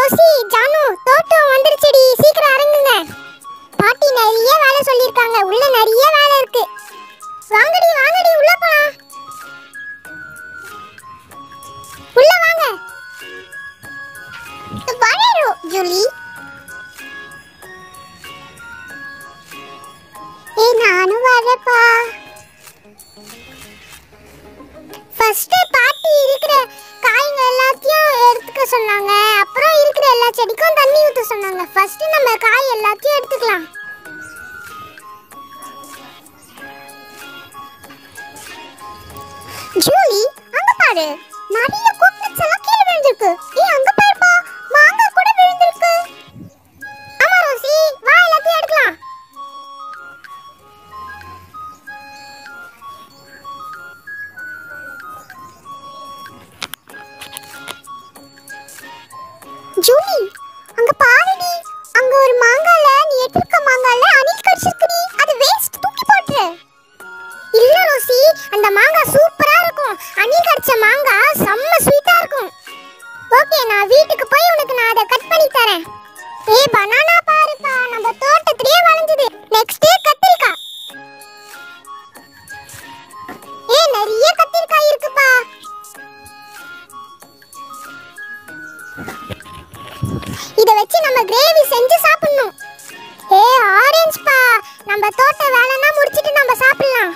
Rousey Janu தோட்டம் வந்துருச்சுடி சீக்கிரம் இறங்குங்க பாட்டி நிறைய வேலை சொல்லியிருக்காங்க உள்ள நிறைய வேலை இருக்கு வாங்கடி வாங்கடி உள்ள போலாம் உள்ள வாங்க வரேன் ஜூலி ஏய் நானும் வரேப்பா ஃபர்ஸ்ட் பாட்டி இருக்கிற காய்ங்க எல்லாத்தையும் எடுத்துக்க சொன்னாங்க அப்புறம் இருக்கிற எல்லா செடிக்கும் தண்ணி ஊத்த சொன்னாங்க ஃபர்ஸ்ட் நம்ம காய் எல்லாத்தையும் எடுத்துக்கலாம் ஜூலி அங்க பாரு நிறைய கூப்பிட்டு எல்லாம் கீழே விழுந்திருக்கு ஏய் அங்க பாருப்பா மாங்காய் கூட விழுந்திருக்கு ஆமா ரோசி வா எல்லாத்தையும் எடுக்கலாம் ஜூலி அங்க பாருடி அங்க ஒரு மாங்கால நீ எடுத்திருக்க மாங்கால அணில் கடிச்சிருக்குடி அது வேஸ்ட் தூக்கி போட்டுரு இல்ல ரோசி அந்த மாங்காய் சூப்பரா இருக்கும் அணில் கடிச்ச மாங்காய் செம்ம ஸ்வீட்டா இருக்கும் ஓகே நான் வீட்டுக்கு போய் உனக்கு நான் அதை கட் பண்ணி தரேன் ஏய் பனானா பாருப்பா நம்ம தோட்டத்திலேயே வளைஞ்சது நெக்ஸ்ட் கத்திரிக்காய் ஏய் நிறைய கத்திரிக்காய் இருக்குப்பா இத வச்சு நம்ம கிரேவி செஞ்சு சாப்பிடணும் ஏ ஆரஞ்சு பா நம்ம தோட்ட வேலைனா முடிச்சிட்டு நம்ம சாப்பிடலாம்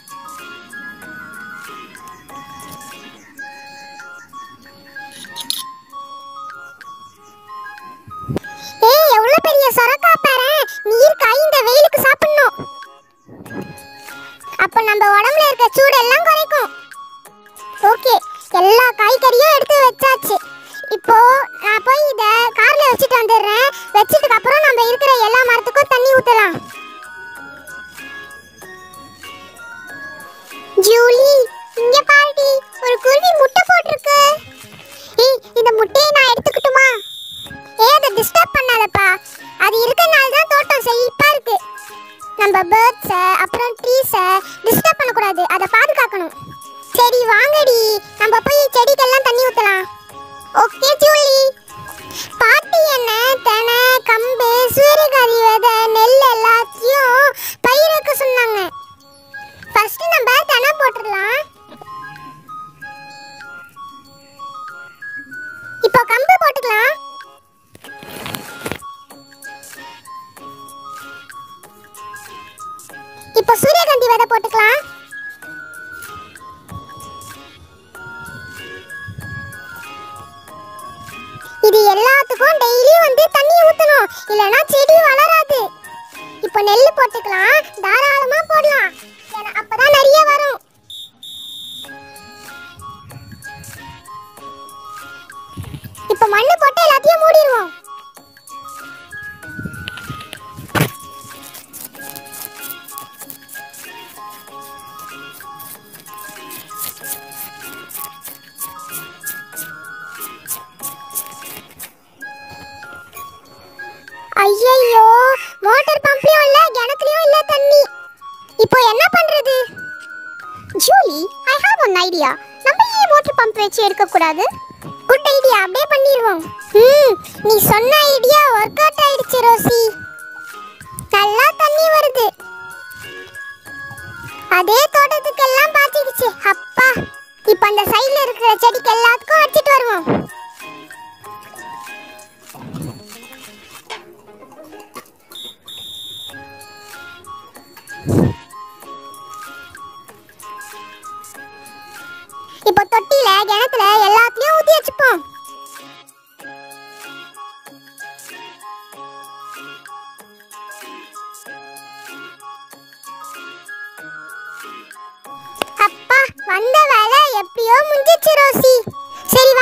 ஏய் எவ்வளவு பெரிய சொரக்கா பாரு நீர் காய் இந்த வெயிலுக்கு சாப்பிடணும் அப்ப நம்ம உடம்புல இருக்க சூடு எல்லாம் குறைக்கும் ஓகே எல்லா காய்கறியும் எடுத்து வச்சாச்சு இப்போ நான் போய் இத கார்ல வச்சுட்டு வந்துடுறேன் வச்சதுக்கு அப்புறம் நம்ம இருக்கிற எல்லா மரத்துக்கும் தண்ணி ஊத்தலாம் ஜூலி இங்க பாருடி ஒரு குருவி முட்டை போட்டிருக்கு ஏய் இந்த முட்டையை நான் எடுத்துக்கட்டுமா ஏய் அதை டிஸ்டர்ப் பண்ணாதப்பா அது இருக்கனால தான் தோட்டம் செழிப்பா இருக்கு நம்ம பேர்ட்ஸை அப்புறம் ட்ரீஸை டிஸ்டர்ப் பண்ணக்கூடாது அதை பாதுகாக்கணும் சரி வாங்கடி நம்ம போய் செடிக்கெல்லாம் தண்ணி ஊற்றலாம் ஓகே ஜூலி பாட்டி என்ன தெனை கம்பு சூரியகாரி விதை நெல் எல்லாத்தையும் பயிருக்கு சொன்னாங்க ஃபர்ஸ்ட் நம்ம தெனை போட்டுடலாம் இப்போ கம்பு போட்டுக்கலாம் இப்போ சூரியகாந்தி விதை போட்டுக்கலாம் இது எல்லாத்துக்கும் டெய்லி வந்து தண்ணி ஊத்தணும் இல்லனா செடி வளராது இப்போ நெல் போட்டுக்கலாம் தாராளமா போடலாம் ஏன்னா அப்பதான் நிறைய வரும் இப்போ மண்ணு போட்டு எல்லாத்தையும் மூடிடுவோம் ஐயையோ மோட்டார் பம்ப்லயும் இல்ல கிணத்துலயும் இல்ல தண்ணி இப்போ என்ன பண்றது Julie I have one idea நம்ம ஏன் மோட்டார் பம்ப் வச்சு எடுக்க கூடாது குட் ஐடியா அப்படியே பண்ணிடுவோம் ம் நீ சொன்ன ஐடியா ஒர்க் அவுட் ஆயிடுச்சு ரோசி நல்லா தண்ணி வருது அதே தோட்டத்துக்கு எல்லாம் பாய்ச்சிடுச்சு அப்பா இப்போ அந்த சைடுல இருக்கிற செடிக்கு எல்லாத்துக்கும் அடிச்சிட்டு வருவோம் இப்போ தொட்டில கிணத்துல எல்லாத்துலயும் ஊத்தி வச்சுப்போம் அப்பா வந்த வேலை எப்படியோ முடிஞ்சிச்சு ரோசி சரி